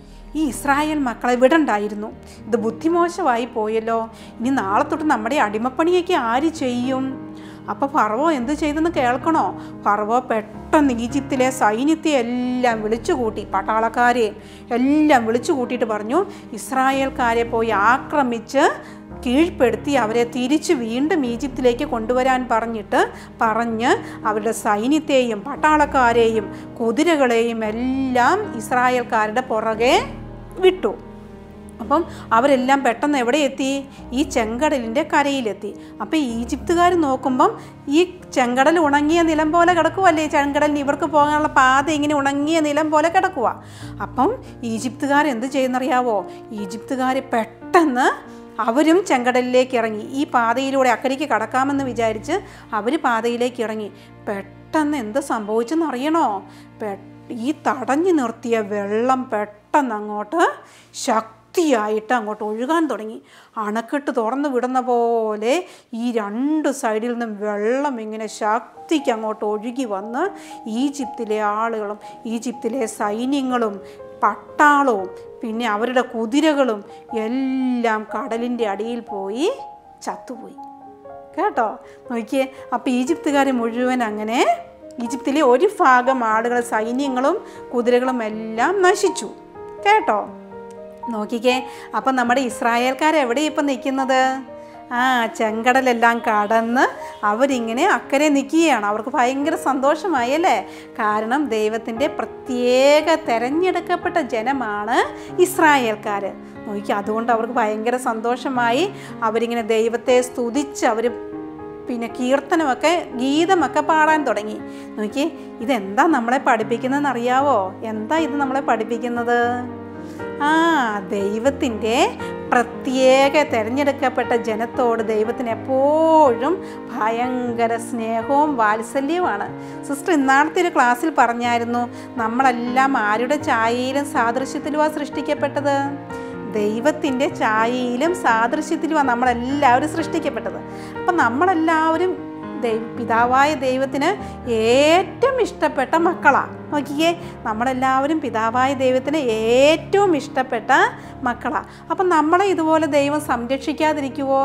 ഈ ഇസ്രായേൽ മക്കളെ വിടണ്ടായിരുന്നു ഇത് ബുദ്ധിമോശമായി പോയല്ലോ ഇനി നാളെ തൊട്ട് നമ്മുടെ അടിമപ്പണിയൊക്കെ ആര് ചെയ്യും അപ്പോൾ ഫറവോ എന്ത് ചെയ്തെന്ന് കേൾക്കണോ ഫറവോ പെട്ടെന്ന് ഈജിപ്തിലെ സൈന്യത്തെ എല്ലാം വിളിച്ചു കൂട്ടി പട്ടാളക്കാരെയും എല്ലാം വിളിച്ചു കൂട്ടിയിട്ട് പറഞ്ഞു ഇസ്രായേൽക്കാരെ പോയി ആക്രമിച്ച് കീഴ്പ്പെടുത്തി അവരെ തിരിച്ച് വീണ്ടും ഈജിപ്തിലേക്ക് കൊണ്ടുവരാൻ പറഞ്ഞിട്ട് പറഞ്ഞ് അവരുടെ സൈന്യത്തെയും പട്ടാളക്കാരെയും കുതിരകളെയും എല്ലാം ഇസ്രായേൽക്കാരുടെ പുറകെ വിട്ടു അപ്പം അവരെല്ലാം പെട്ടെന്ന് എവിടെ എത്തി ഈ ചെങ്കടലിൻ്റെ കരയിലെത്തി അപ്പം ഈജിപ്തുകാർ നോക്കുമ്പം ഈ ചെങ്കടൽ ഉണങ്ങിയ നിലം പോലെ കിടക്കുവല്ലേ ചെങ്കടലിന് ഇവർക്ക് പോകാനുള്ള പാത ഇങ്ങനെ ഉണങ്ങിയ നിലം പോലെ കിടക്കുക അപ്പം ഈജിപ്തുകാർ എന്ത് ചെയ്യുന്നറിയാവോ ഈജിപ്തുകാർ പെട്ടെന്ന് അവരും ചെങ്കടലിലേക്ക് ഇറങ്ങി ഈ പാതയിലൂടെ അക്കരയ്ക്ക് കടക്കാമെന്ന് വിചാരിച്ച് അവർ പാതയിലേക്ക് ഇറങ്ങി പെട്ടെന്ന് എന്ത് സംഭവിച്ചെന്ന് അറിയണോ പെ ഈ തടഞ്ഞു നിർത്തിയ വെള്ളം പെട്ടെന്ന് അങ്ങോട്ട് ശക്തിയായിട്ട് അങ്ങോട്ട് ഒഴുകാൻ തുടങ്ങി അണക്കെട്ട് തുറന്നു വിടുന്ന പോലെ ഈ രണ്ട് സൈഡിൽ നിന്നും വെള്ളം ഇങ്ങനെ ശക്തിക്ക് അങ്ങോട്ട് ഒഴുകി വന്ന് ഈജിപ്തിലെ ആളുകളും ഈജിപ്തിലെ സൈന്യങ്ങളും പട്ടാളവും പിന്നെ അവരുടെ കുതിരകളും എല്ലാം കടലിൻ്റെ അടിയിൽ പോയി ചത്തുപോയി കേട്ടോ നോക്കിയേ അപ്പോൾ ഈജിപ്തുകാർ മുഴുവൻ അങ്ങനെ ഈജിപ്തിലെ ഒരു ഭാഗം ആളുകൾ സൈന്യങ്ങളും കുതിരകളും എല്ലാം നശിച്ചു കേട്ടോ നോക്കിക്കേ അപ്പം നമ്മുടെ ഇസ്രായേൽക്കാർ എവിടെ ഇപ്പം നിൽക്കുന്നത് ആ ചെങ്കടലെല്ലാം കടന്ന് അവരിങ്ങനെ അക്കരെ നിൽക്കുകയാണ് അവർക്ക് ഭയങ്കര സന്തോഷമായി അല്ലേ കാരണം ദൈവത്തിൻ്റെ പ്രത്യേക തെരഞ്ഞെടുക്കപ്പെട്ട ജനമാണ് ഇസ്രായേൽക്കാർ നോക്കി അതുകൊണ്ട് അവർക്ക് ഭയങ്കര സന്തോഷമായി അവരിങ്ങനെ ദൈവത്തെ സ്തുതിച്ച് അവർ പിന്നെ കീർത്തനമൊക്കെ ഗീതമൊക്കെ പാടാൻ തുടങ്ങി നോക്കി ഇതെന്താ നമ്മളെ പഠിപ്പിക്കുന്നതെന്ന് അറിയാവോ എന്താ ഇത് നമ്മളെ പഠിപ്പിക്കുന്നത് ആ ദൈവത്തിൻ്റെ പ്രത്യേക തിരഞ്ഞെടുക്കപ്പെട്ട ജനത്തോട് ദൈവത്തിന് എപ്പോഴും ഭയങ്കര സ്നേഹവും വാത്സല്യവുമാണ് സിസ്റ്റർ ഇന്നാളത്തെ ഒരു ക്ലാസ്സിൽ പറഞ്ഞായിരുന്നു നമ്മളെല്ലാം ആരുടെ ഛായയിലും സാദൃശ്യത്തിലുമാണ് സൃഷ്ടിക്കപ്പെട്ടത് ദൈവത്തിൻ്റെ ഛായയിലും സാദൃശ്യത്തിലുമാണ് നമ്മളെല്ലാവരും സൃഷ്ടിക്കപ്പെട്ടത് അപ്പം നമ്മളെല്ലാവരും ദൈവ പിതാവായ ദൈവത്തിന് ഏറ്റവും ഇഷ്ടപ്പെട്ട മക്കളാണ് നോക്കിയേ നമ്മളെല്ലാവരും പിതാവായ ദൈവത്തിന് ഏറ്റവും ഇഷ്ടപ്പെട്ട മക്കളാണ് അപ്പം നമ്മളെ ഇതുപോലെ ദൈവം സംരക്ഷിക്കാതിരിക്കുവോ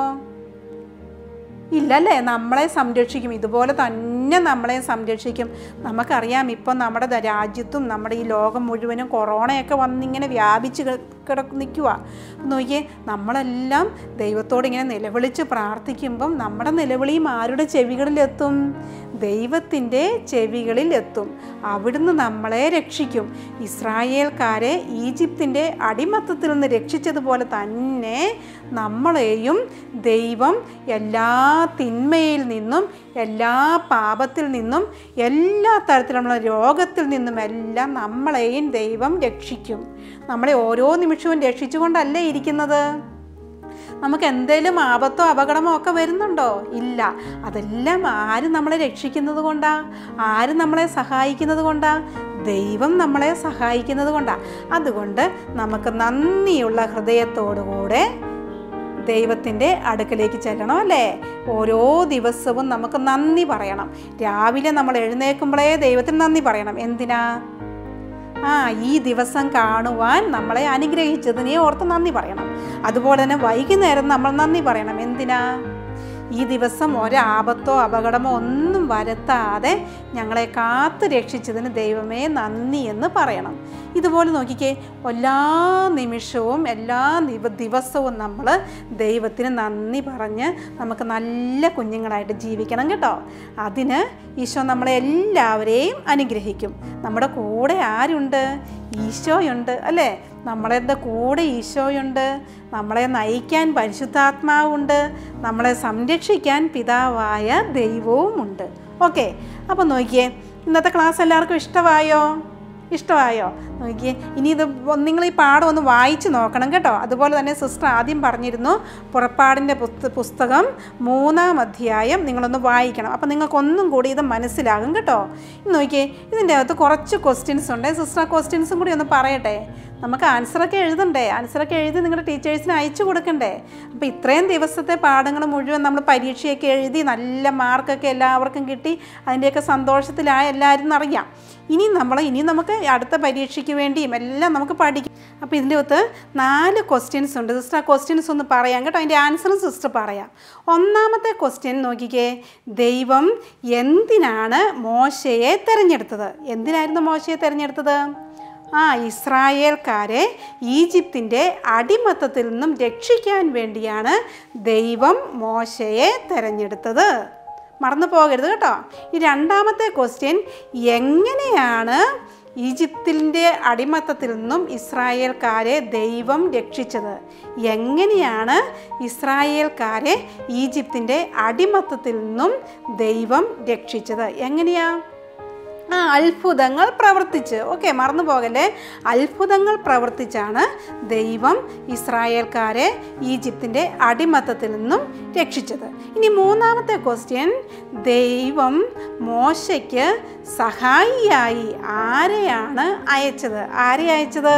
ഇല്ലല്ലേ നമ്മളെ സംരക്ഷിക്കും ഇതുപോലെ തന്നെ നമ്മളെ സംരക്ഷിക്കും നമുക്കറിയാം ഇപ്പം നമ്മുടെ ദ- രാജ്യത്തും നമ്മുടെ ഈ ലോകം മുഴുവനും കൊറോണയൊക്കെ വന്നിങ്ങനെ വ്യാപിച്ച് കിട നിൽക്കുക നോക്കിയേ നമ്മളെല്ലാം ദൈവത്തോട് ഇങ്ങനെ നിലവിളിച്ച് പ്രാർത്ഥിക്കുമ്പം നമ്മുടെ നിലവിളിയും ആരുടെ ചെവികളിലെത്തും ദൈവത്തിൻ്റെ ചെവികളിൽ എത്തും അവിടുന്ന് നമ്മളെ രക്ഷിക്കും ഇസ്രായേൽക്കാരെ ഈജിപ്തിൻ്റെ അടിമത്തത്തിൽ നിന്ന് രക്ഷിച്ചതുപോലെ തന്നെ നമ്മളെയും ദൈവം എല്ലാ തിന്മയിൽ നിന്നും എല്ലാ പാപത്തിൽ നിന്നും എല്ലാ തരത്തിലുള്ള രോഗത്തിൽ നിന്നും എല്ലാം നമ്മളെയും ദൈവം രക്ഷിക്കും നമ്മളെ ഓരോ നിമിഷവും രക്ഷിച്ചുകൊണ്ടല്ലേ ഇരിക്കുന്നത് നമുക്ക് എന്തേലും ആപത്തോ അപകടമോ ഒക്കെ വരുന്നുണ്ടോ ഇല്ല അതെല്ലാം ആര് നമ്മളെ രക്ഷിക്കുന്നത് കൊണ്ടാ ആര് നമ്മളെ സഹായിക്കുന്നത് കൊണ്ടാ ദൈവം നമ്മളെ സഹായിക്കുന്നത് കൊണ്ടാ അതുകൊണ്ട് നമുക്ക് നന്ദിയുള്ള ഹൃദയത്തോടുകൂടെ ദൈവത്തിൻ്റെ അടുക്കലേക്ക് ചെല്ലണം അല്ലേ ഓരോ ദിവസവും നമുക്ക് നന്ദി പറയണം രാവിലെ നമ്മൾ എഴുന്നേൽക്കുമ്പോഴേ ദൈവത്തിന് നന്ദി പറയണം എന്തിനാ ആ ഈ ദിവസം കാണുവാൻ നമ്മളെ അനുഗ്രഹിച്ചതിനെ ഓർത്ത് നന്ദി പറയണം അതുപോലെ തന്നെ വൈകുന്നേരം നമ്മൾ നന്ദി പറയണം എന്തിനാ ഈ ദിവസം ഒരാപത്തോ അപകടമോ ഒന്നും വരുത്താതെ ഞങ്ങളെ കാത്ത് രക്ഷിച്ചതിന് ദൈവമേ നന്ദി എന്ന് പറയണം ഇതുപോലെ നോക്കിക്കേ എല്ലാ നിമിഷവും എല്ലാ ദിവ ദിവസവും നമ്മൾ ദൈവത്തിന് നന്ദി പറഞ്ഞ് നമുക്ക് നല്ല കുഞ്ഞുങ്ങളായിട്ട് ജീവിക്കണം കേട്ടോ അതിന് ഈശോ നമ്മളെ എല്ലാവരെയും അനുഗ്രഹിക്കും നമ്മുടെ കൂടെ ആരുണ്ട് ഈശോയുണ്ട് അല്ലേ നമ്മളെ കൂടെ ഈശോയുണ്ട് നമ്മളെ നയിക്കാൻ പരിശുദ്ധാത്മാവുണ്ട് നമ്മളെ സംരക്ഷിക്കാൻ പിതാവായ ദൈവവുമുണ്ട് ഓക്കെ അപ്പോൾ നോക്കിയേ ഇന്നത്തെ ക്ലാസ് എല്ലാവർക്കും ഇഷ്ടമായോ ഇഷ്ടമായോ നോക്കിയേ ഇനി ഇത് നിങ്ങൾ ഈ പാഠം ഒന്ന് വായിച്ച് നോക്കണം കേട്ടോ അതുപോലെ തന്നെ സിസ്റ്റർ ആദ്യം പറഞ്ഞിരുന്നു പുറപ്പാടിൻ്റെ പുസ്ത പുസ്തകം മൂന്നാം അധ്യായം നിങ്ങളൊന്ന് വായിക്കണം അപ്പോൾ നിങ്ങൾക്ക് ഒന്നും കൂടി ഇത് മനസ്സിലാകും കേട്ടോ ഇനി നോക്കിയേ ഇതിൻ്റെ അകത്ത് കുറച്ച് ക്വസ്റ്റ്യൻസ് ഉണ്ട് സിസ്റ്റർ ആ ക്വസ്റ്റ്യൻസും കൂടി ഒന്ന് പറയട്ടെ നമുക്ക് ആൻസറൊക്കെ എഴുതണ്ടേ ആൻസറൊക്കെ എഴുതി നിങ്ങളുടെ ടീച്ചേഴ്സിന് അയച്ചു കൊടുക്കണ്ടേ അപ്പോൾ ഇത്രയും ദിവസത്തെ പാഠങ്ങൾ മുഴുവൻ നമ്മൾ പരീക്ഷയൊക്കെ എഴുതി നല്ല മാർക്കൊക്കെ എല്ലാവർക്കും കിട്ടി അതിൻ്റെയൊക്കെ സന്തോഷത്തിലായ എല്ലാവരും അറിയാം ഇനി നമ്മൾ ഇനി നമുക്ക് അടുത്ത പരീക്ഷയ്ക്ക് വേണ്ടിയും എല്ലാം നമുക്ക് പഠിക്കും അപ്പോൾ ഇതിൻ്റെ അകത്ത് നാല് ക്വസ്റ്റ്യൻസ് ഉണ്ട് സിസ്റ്റർ ആ ക്വസ്റ്റ്യൻസ് ഒന്ന് പറയാം കേട്ടോ അതിൻ്റെ ആൻസറും സിസ്റ്റർ പറയാം ഒന്നാമത്തെ ക്വസ്റ്റ്യൻ നോക്കിക്കേ ദൈവം എന്തിനാണ് മോശയെ തിരഞ്ഞെടുത്തത് എന്തിനായിരുന്നു മോശയെ തിരഞ്ഞെടുത്തത് ആ ഇസ്രായേൽക്കാരെ ഈജിപ്തിൻ്റെ അടിമത്തത്തിൽ നിന്നും രക്ഷിക്കാൻ വേണ്ടിയാണ് ദൈവം മോശയെ തിരഞ്ഞെടുത്തത് മറന്നു പോകരുത് കേട്ടോ ഈ രണ്ടാമത്തെ ക്വസ്റ്റ്യൻ എങ്ങനെയാണ് ഈജിപ്തിൻ്റെ അടിമത്തത്തിൽ നിന്നും ഇസ്രായേൽക്കാരെ ദൈവം രക്ഷിച്ചത് എങ്ങനെയാണ് ഇസ്രായേൽക്കാരെ ഈജിപ്തിൻ്റെ അടിമത്തത്തിൽ നിന്നും ദൈവം രക്ഷിച്ചത് എങ്ങനെയാ ആ അത്ഭുതങ്ങൾ പ്രവർത്തിച്ച് ഓക്കെ മറന്നു പോകല്ലേ അത്ഭുതങ്ങൾ പ്രവർത്തിച്ചാണ് ദൈവം ഇസ്രായേൽക്കാരെ ഈജിപ്തിൻ്റെ അടിമത്തത്തിൽ നിന്നും രക്ഷിച്ചത് ഇനി മൂന്നാമത്തെ ക്വസ്റ്റ്യൻ ദൈവം മോശയ്ക്ക് സഹായിയായി ആരെയാണ് അയച്ചത് ആരെ അയച്ചത്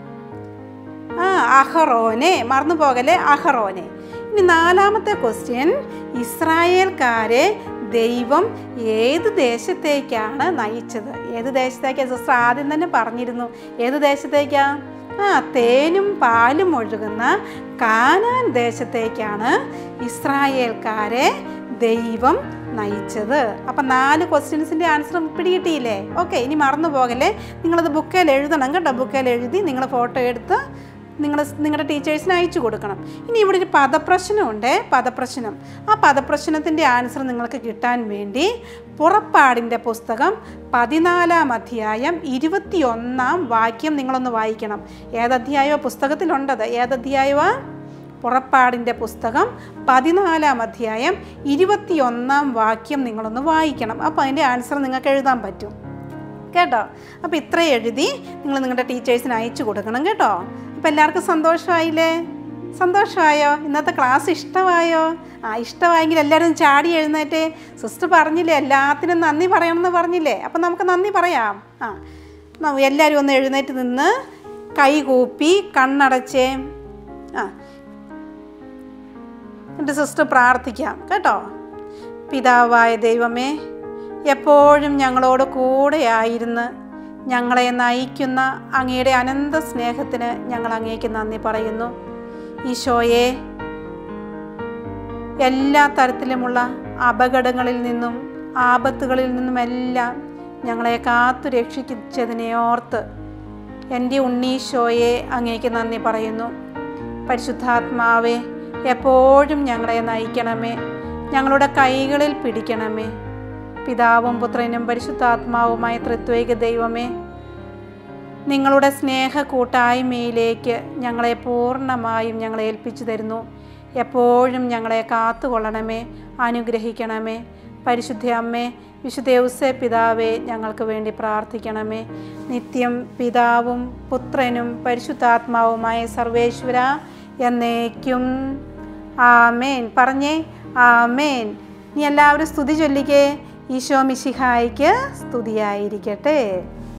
ആ അഹറോനെ മറന്നു പോകല്ലേ അഹറോനെ ഇനി നാലാമത്തെ ക്വസ്റ്റ്യൻ ഇസ്രായേൽക്കാരെ ദൈവം ഏത് ദേശത്തേക്കാണ് നയിച്ചത് ഏത് ദേശത്തേക്കാണ് സിസ്റ്റർ ആദ്യം തന്നെ പറഞ്ഞിരുന്നു ഏത് ദേശത്തേക്കാ ആ തേനും പാലും ഒഴുകുന്ന കാനാൻ ദേശത്തേക്കാണ് ഇസ്രായേൽക്കാരെ ദൈവം നയിച്ചത് അപ്പം നാല് ക്വസ്റ്റ്യൻസിൻ്റെ ആൻസർ പിടികിട്ടിയില്ലേ ഓക്കെ ഇനി മറന്നു പോകല്ലേ നിങ്ങളത് ബുക്കിൽ എഴുതണം കേട്ടോ ബുക്കിൽ എഴുതി നിങ്ങൾ ഫോട്ടോ എടുത്ത് നിങ്ങൾ നിങ്ങളുടെ ടീച്ചേഴ്സിന് അയച്ചു കൊടുക്കണം ഇനി ഇവിടെ ഒരു പദപ്രശ്നമുണ്ട് പദപ്രശ്നം ആ പദപ്രശ്നത്തിൻ്റെ ആൻസർ നിങ്ങൾക്ക് കിട്ടാൻ വേണ്ടി പുറപ്പാടിൻ്റെ പുസ്തകം പതിനാലാം അധ്യായം ഇരുപത്തിയൊന്നാം വാക്യം നിങ്ങളൊന്ന് വായിക്കണം ഏതധ്യായമോ പുസ്തകത്തിലുണ്ടത് ഏതധ്യായമോ പുറപ്പാടിൻ്റെ പുസ്തകം പതിനാലാം അധ്യായം ഇരുപത്തിയൊന്നാം വാക്യം നിങ്ങളൊന്ന് വായിക്കണം അപ്പോൾ അതിൻ്റെ ആൻസർ നിങ്ങൾക്ക് എഴുതാൻ പറ്റും കേട്ടോ അപ്പോൾ ഇത്ര എഴുതി നിങ്ങൾ നിങ്ങളുടെ ടീച്ചേഴ്സിന് അയച്ചു കൊടുക്കണം കേട്ടോ അപ്പോൾ എല്ലാവർക്കും സന്തോഷമായില്ലേ സന്തോഷമായോ ഇന്നത്തെ ക്ലാസ് ഇഷ്ടമായോ ആ ഇഷ്ടമായെങ്കിൽ എല്ലാവരും ചാടി എഴുന്നേറ്റ് സിസ്റ്റർ പറഞ്ഞില്ലേ എല്ലാത്തിനും നന്ദി പറയണമെന്ന് പറഞ്ഞില്ലേ അപ്പം നമുക്ക് നന്ദി പറയാം ആ ന- എല്ലാവരും ഒന്ന് എഴുന്നേറ്റ് നിന്ന് കൈ കൂപ്പി കണ്ണടച്ചേ ആ എൻ്റെ സിസ്റ്റർ പ്രാർത്ഥിക്കാം കേട്ടോ പിതാവായ ദൈവമേ എപ്പോഴും ഞങ്ങളോട് കൂടെയായിരുന്ന് ഞങ്ങളെ നയിക്കുന്ന അങ്ങയുടെ അനന്ത സ്നേഹത്തിന് ഞങ്ങൾ അങ്ങേക്ക് നന്ദി പറയുന്നു ഈശോയെ എല്ലാ തരത്തിലുമുള്ള അപകടങ്ങളിൽ നിന്നും ആപത്തുകളിൽ നിന്നുമെല്ലാം ഞങ്ങളെ കാത്തു രക്ഷിച്ചതിനെ ഓർത്ത് എൻ്റെ ഉണ്ണീശോയെ അങ്ങേക്ക് നന്ദി പറയുന്നു പരിശുദ്ധാത്മാവെ എപ്പോഴും ഞങ്ങളെ നയിക്കണമേ ഞങ്ങളുടെ കൈകളിൽ പിടിക്കണമേ പിതാവും പുത്രനും പരിശുദ്ധാത്മാവുമായ ത്രിത്വേക ദൈവമേ നിങ്ങളുടെ സ്നേഹ കൂട്ടായ്മയിലേക്ക് ഞങ്ങളെ പൂർണ്ണമായും ഞങ്ങളെ ഏൽപ്പിച്ചു തരുന്നു എപ്പോഴും ഞങ്ങളെ കാത്തുകൊള്ളണമേ അനുഗ്രഹിക്കണമേ പരിശുദ്ധ അമ്മേ വിശുദ്ധ ഔസേ പിതാവേ ഞങ്ങൾക്ക് വേണ്ടി പ്രാർത്ഥിക്കണമേ നിത്യം പിതാവും പുത്രനും പരിശുദ്ധാത്മാവുമായ സർവേശ്വര എന്നേക്കും ആമേൻ പറഞ്ഞേ ആമേൻ നീ എല്ലാവരും സ്തുതി ചൊല്ലിക്കേ ഈശോ മിശിഹായിക്ക് സ്തുതിയായിരിക്കട്ടെ